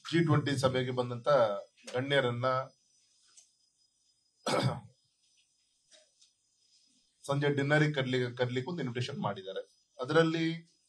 G twenty ಸಭೆಗೆ ಬಂದಂತ ಗಣ್ಯರನ್ನ ಸಂಜೆ ಡಿನ್ನರಿಗೆ ಕರ್ಲಿಕ್ಕೆ ಕರ್ಲಿಕ್ಕೆ ಒಂದು ಇನ್ವಿಟೇಷನ್ ಮಾಡಿದ್ದಾರೆ ಅದರಲ್ಲಿ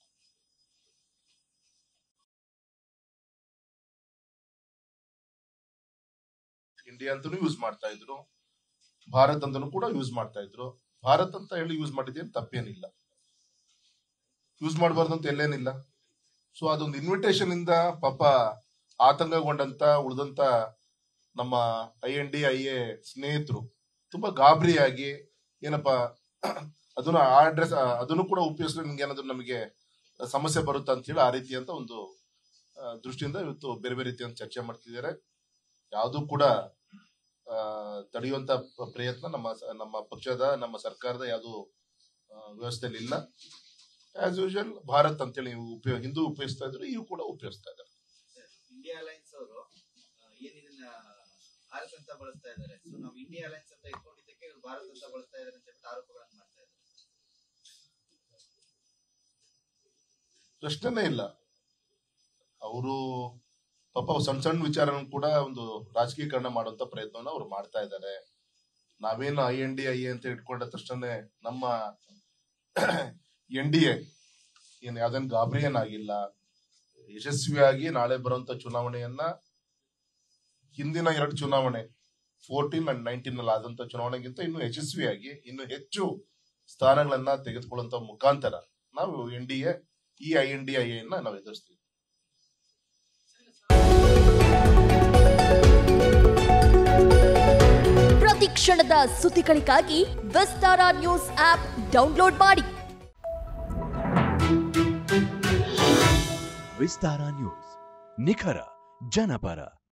ಇಂಡಿಯಾ ಅಂತಾನು ಯೂಸ್ ಮಾಡ್ತಾ ಇದ್ರು ಭಾರತ್ ಅಂತಾನು ಕೂಡ ಯೂಸ್ ಮಾಡ್ತಾ ಇದ್ರು ಭಾರತ್ ಅಂತ ಹೇಳಿ ಯೂಸ್ ಮಾಡಿದ್ದೇನು ತಪ್ಪೇನಿಲ್ಲ ಯೂಸ್ ಮಾಡಬಾರ್ದು ಅಂತ ಎಲ್ಲೇನಿಲ್ಲ ಸೊ ಅದೊಂದು ಇನ್ವಿಟೇಷನ್ ಇಂದ ಪಾಪ ಆತಂಕಗೊಂಡಂತ ಉಳಿದಂತ ನಮ್ಮ I N D I A ಸ್ನೇಹಿತರು ತುಂಬಾ ಗಾಬರಿಯಾಗಿ ಏನಪ್ಪ ಅದನ್ನ ಆ ಅಡ್ರೆಸ್ ಅದನ್ನು ಕೂಡ ಉಪಯೋಗಿಸಿದ್ರೆ ನಿಮ್ಗೆ ಏನಾದ್ರು ನಮಗೆ ಸಮಸ್ಯೆ ಬರುತ್ತಾ ಅಂತ ಹೇಳಿ ಆ ರೀತಿಯಂತ ಒಂದು ಆ, ದೃಷ್ಟಿಯಿಂದ ಇವತ್ತು ಬೇರೆ ಬೇರೆ ರೀತಿಯ ಚರ್ಚೆ ಮಾಡ್ತಿದ್ದಾರೆ ಯಾವುದು ಕೂಡ ಆ, ತಡೆಯುವಂತ ಪ್ರಯತ್ನ ನಮ್ಮ ಸ- ನಮ್ಮ ಪಕ್ಷದ ನಮ್ಮ ಸರ್ಕಾರದ ಯಾವುದು ವ್ಯವಸ್ಥೆಯಲ್ಲಿ ಇಲ್ಲ ಆಸ್ ಯೂಶುವಲ್ ಭಾರತ್ ಅಂತೇಳಿ ನೀವು ಉಪಯೋಗ ಹಿಂದೂ ಉಪಯೋಗಿಸ್ತಾ ಇದ್ರು ಇವು ಕೂಡ ಉಪಯೋಗಿಸ್ತಾ ಇದ್ದಾರೆ ಇಂಡಿಯಾ ಅಲೈನ್ಸ್ ಅವರು ಏನ್ ಇದನ್ನ ಭಾರತ್ ಅಂತ ಬಳಸ್ತಾ ಇದ್ದಾರೆ ಸೊ ನಾವು ಇಂಡಿಯಾ ಅಲೈನ್ಸ್ ಅಂತ ಇಟ್ಕೊಂಡಿದ್ದಕ್ಕೆ ಇವ್ರು ಭಾರತ್ ಅಂತ ಬಳಸ್ತಾ ಇದ್ದಾರೆ ಅಂತ ಹೇಳ್ಬಿಟ್ಟು ಆರೋಪಗಳನ್ನ ಮಾಡ್ತಾ ಇದ್ದಾರೆ ಪ್ರಶ್ನೆನೇ ಇಲ್ಲ ಅವರು ಪಾಪ ಸಣ್ಣ ಸಣ್ಣ ವಿಚಾರನ ಕೂಡ ಒಂದು ರಾಜಕೀಕರಣ ಮಾಡುವಂತ ಪ್ರಯತ್ನವನ್ನ ಅವ್ರು ಮಾಡ್ತಾ ಇದ್ದಾರೆ ನಾವೇನು ಐ ಎನ್ ಡಿ ಐ ಅಂತ ಇಟ್ಕೊಂಡ ತಕ್ಷಣ ನಮ್ಮ ಎನ್ ಡಿ ಎ ಏನ್ ಯಾವ್ದೇನ್ ಗಾಬರಿ ಏನಾಗಿಲ್ಲ ಯಶಸ್ವಿಯಾಗಿ ನಾಳೆ ಬರುವಂತ ಚುನಾವಣೆಯನ್ನ ಹಿಂದಿನ ಎರಡು ಚುನಾವಣೆ ಫೋರ್ಟೀನ್ ಅಂಡ್ ನೈನ್ಟೀನ್ ಅಲ್ಲಿ ಆದಂತ ಚುನಾವಣೆಗಿಂತ ಇನ್ನು ಯಶಸ್ವಿಯಾಗಿ ಇನ್ನು ಹೆಚ್ಚು ಸ್ಥಾನಗಳನ್ನ ತೆಗೆದುಕೊಳ್ಳುವಂತ ಮುಖಾಂತರ ನಾವು ಎನ್ ಡಿ ಎ ಈ ಐ ಎನ್ ಡಿ ಐ ಅನ್ನ ನಾವು ಎದುರಿಸ್ತೀವಿ ಪ್ರತಿ ಕ್ಷಣದ ಸುದ್ದಿಗಳಿಗಾಗಿ ವಿಸ್ತಾರ ನ್ಯೂಸ್ ಆಪ್ ಡೌನ್ಲೋಡ್ ಮಾಡಿ ವಿಸ್ತಾರ ನ್ಯೂಸ್ ನಿಖರ ಜನಪರ